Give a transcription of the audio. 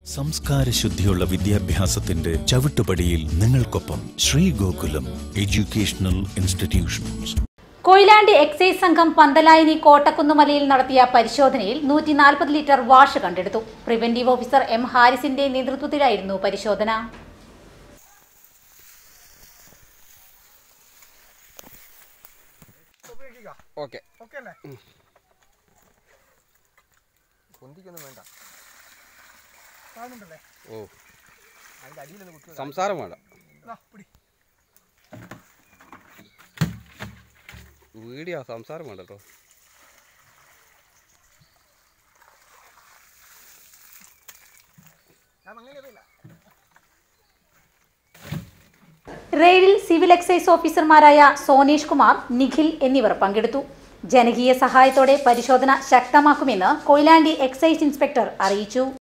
സംസ്കാര ശുദ്ധിയുള്ള വിദ്യാഭ്യാസത്തിന്റെ ചവിട്ടുപടിയിൽ നിങ്ങൾക്കൊപ്പം Shri Gokulam educational institutions Koyilandy excise സംഘം പന്തലായിനി കോട്ടക്കുന്നുമലയിൽ നടത്തിയ പരിശോധനയിൽ നൂറ്റി നാൽപ്പത് ലിറ്റർ വാഷ് കണ്ടെടുത്തു പ്രിവന്റീവ് ഓഫീസർ എം ഹാരിസിന്റെ നേതൃത്വത്തിലായിരുന്നു പരിശോധന ഓക്കെ ഓക്കെ അല്ലേ പൊന്തിക്കൊന്നും വേണ്ട കാണുന്നുണ്ടല്ലേ ഓ അതിന്റെ അടിയിലൊന്ന് കുത്തി സംസാരം വേണ്ട ഇതാ, പിടി വീഡിയോ സംസാരം വേണ്ട കേട്ടോ ഞാൻ അങ്ങനെ അറിയില്ല റെയ്ഡിൽ സിവിൽ എക്സൈസ് ഓഫീസർമാരായ സോനേഷ് കുമാർ നിഖിൽ എന്നിവർ പങ്കെടുത്തു ജനകീയ സഹായത്തോടെ പരിശോധന ശക്തമാക്കുമെന്ന് കൊയിലാണ്ടി എക്സൈസ് ഇൻസ്പെക്ടർ അറിയിച്ചു